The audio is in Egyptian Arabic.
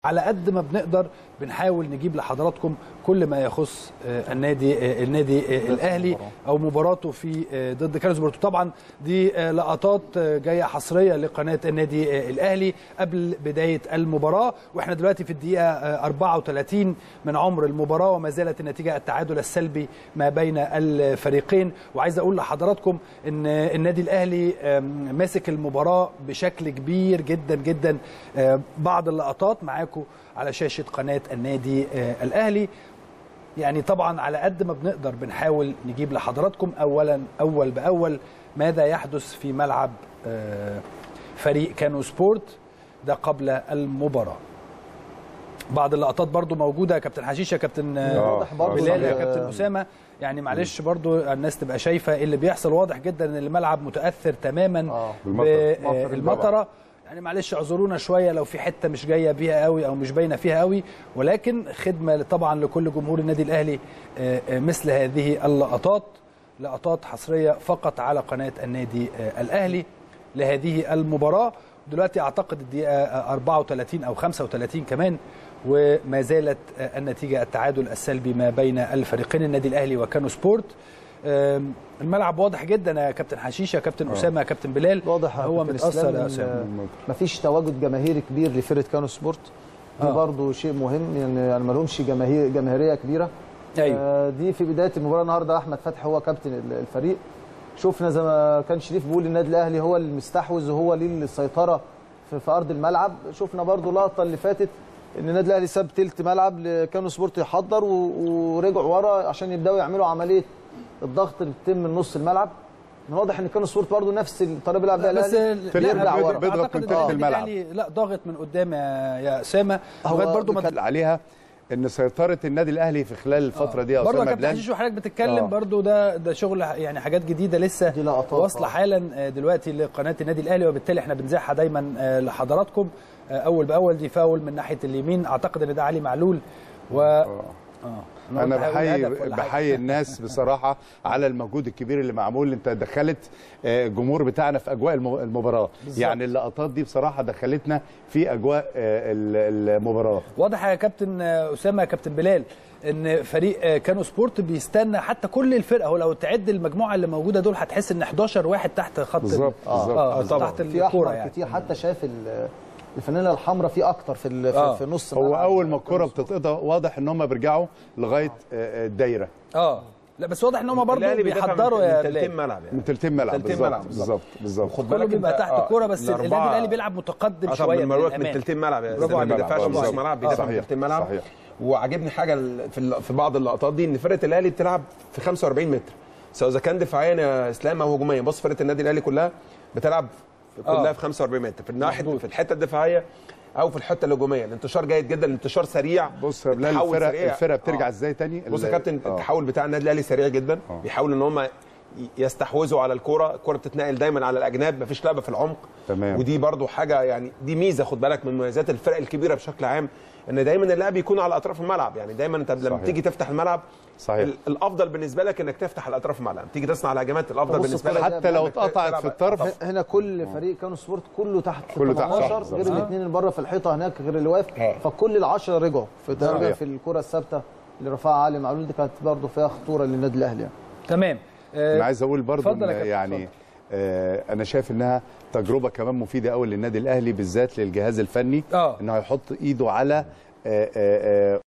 على قد ما بنقدر بنحاول نجيب لحضراتكم كل ما يخص آه، النادي آه، النادي آه، الاهلي او مباراته في آه، ضد كارلوس بورتو طبعا دي آه، لقطات آه، جايه حصريه لقناه النادي آه، الاهلي قبل بدايه المباراه واحنا دلوقتي في الدقيقه آه، 34 من عمر المباراه وما زالت النتيجه التعادل السلبي ما بين الفريقين وعايز اقول لحضراتكم ان النادي الاهلي آم، ماسك المباراه بشكل كبير جدا جدا آه، بعض اللقطات معاكم على شاشه قناه النادي آه، الاهلي يعني طبعا على قد ما بنقدر بنحاول نجيب لحضراتكم اولا اول باول ماذا يحدث في ملعب آه، فريق كانو سبورت ده قبل المباراه بعض اللقطات برضو موجوده يا كابتن حشيش يا كابتن آه، واضح برضو بلال يا إن- كابتن اسامه يعني معلش برضو الناس تبقى شايفه إيه اللي بيحصل واضح جدا ان الملعب متاثر تماما آه، بالمطر. بالمطره يعني معلش اعذرونا شويه لو في حته مش جايه بيها قوي او مش باينه فيها قوي ولكن خدمه طبعا لكل جمهور النادي الاهلي آه، آه، مثل هذه اللقطات لقطات حصريه فقط على قناه النادي آه، الاهلي لهذه المباراه دلوقتي اعتقد الدقيقه آه، 34 او 35 كمان وما زالت آه، النتيجه التعادل السلبي ما بين الفريقين النادي الاهلي وكانو سبورت آم، الملعب واضح جدا يا كابتن حشيش يا كابتن اسامه يا كابتن بلال واضح يا هو كابتن متاثر إسلام يا إن اسامه مفيش تواجد جماهيري كبير لفرقه كانو سبورت ده آه. برضه شيء مهم يعني يعني ما لهمش جماهير جماهيريه كبيره أيوة. آه، دي في بدايه المباراه النهارده احمد فتحي هو كابتن ال- الفريق شفنا زي ما كان شريف بيقول النادي الاهلي هو المستحوذ وهو ليه السيطره في, في ارض الملعب شفنا برضه اللقطه اللي فاتت ان النادي الاهلي ساب تلت ملعب لكانو سبورت يحضر و- ورجعوا ورا عشان يبداوا يعملوا عمليه الضغط اللي بتتم من نص الملعب واضح ان كانو سبورت برضه نفس الطريقه اللي بيلعب بيها بس الاهلي ال- فريق بيرجع بيض- ورا بيضغط أعتقد من إن تحت النادي الملعب. الأهلي لا ضاغط من قدام يا يا اسامه هو لغايه برضو ما كان- عليها ان سيطره النادي الاهلي في خلال الفتره دي يا برضه يا اسامه كابتن بلال حشيش وحضرتك بتتكلم آه. برضه ده ده شغل يعني حاجات جديده لسه دي لقطات، واصله آه. حالا آه، دلوقتي لقناه النادي الاهلي وبالتالي احنا بنذاعها دايما آه، لحضراتكم آه، اول باول دي فاول من ناحيه اليمين اعتقد ان ده علي معلول و اه انا قلت هقول بحيي هدف ولا حاجة. بحيي الناس بصراحه على المجهود الكبير اللي معمول انت دخلت آه، الجمهور بتاعنا في اجواء الم- المباراه بالظبط. يعني اللقطات دي بصراحه دخلتنا في اجواء آه، ال- المباراه واضح يا كابتن آه، اسامه يا كابتن بلال ان فريق آه، كانو سبورت بيستنى حتى كل الفرقه هو لو تعد المجموعه اللي موجوده دول هتحس ان 11 واحد تحت خط ال- بالظبط بالظبط اه بالظبط. تحت في الكوره احمر يعني كتير حتى شايف ال- الفانيلا الحمراء في اكتر في ال- في, آه. في نص هو الملعب. اول ما الكره بتتقطع واضح ان هم بيرجعوا لغايه آه، آه، الدايره اه لا بس واضح ان هم برضه الأهلي بيدافع بيحضروا من يا تلتين بلال ملعب يعني من تلتين ملعب تلتين بالظبط ملعب بالظبط بالظبط خد كله بالك بيبقى أنت- تحت آه، الكوره بس النادي الأربعة- الاهلي بيلعب متقدم اه شويه طبعا المروك من الأمان. تلتين ملعب يا برافو استاذ ما عليك. بيدافعش برافو نص عليك. ملعب بيدافع من صحيح. تلتين ملعب صحيح. وعجبني حاجه ال- في ال- في بعض اللقطات دي ان فرقه الاهلي بتلعب في 45 متر سواء اذا كان دفاعيا يا اسلام او هجوميا بص فرقه النادي الاهلي كلها بتلعب كلها آه. في 45 متر في الناحيه في الحته الدفاعيه او في الحته الهجوميه الانتشار جيد جدا الانتشار سريع بص يا بلال التحول الفرق سريع. الفرقه بترجع آه. ازاي تاني بص يا ال- كابتن آه. التحول بتاع النادي الاهلي سريع جدا بيحاولوا ان هم يستحوذوا على الكوره الكوره بتتنقل دايما على الاجناب مفيش لعبه في العمق تمام. ودي برضو حاجه يعني دي ميزه خد بالك من مميزات الفرق الكبيره بشكل عام ان دايما اللعب يكون على اطراف الملعب يعني دايما انت لما صحيح. تيجي تفتح الملعب صحيح. ال- الافضل بالنسبه لك انك تفتح على اطراف الملعب تيجي تصنع الهجمات الافضل بص بالنسبه الكرة لك دي حتى لو إنك تلعب اتقطعت في الطرف هنا كل فريق كانوا سبورت كله تحت في كله تحت، صح، 18 بالظبط. غير الاثنين اللي بره في الحيطه هناك غير اللي واقف آه. فكل العشره رجعوا في تقريبا صحيح. في الكره الثابته اللي رفعها علي معلول دي كانت برضه فيها خطوره للنادي الاهلي يعني. تمام آه، انا عايز اقول برضو اتفضل يا إن كابتن، يعني اتفضل. آه انا شايف انها تجربه كمان مفيده قوي للنادي الاهلي بالذات للجهاز الفني آه. انه هيحط ايده على آه آه آه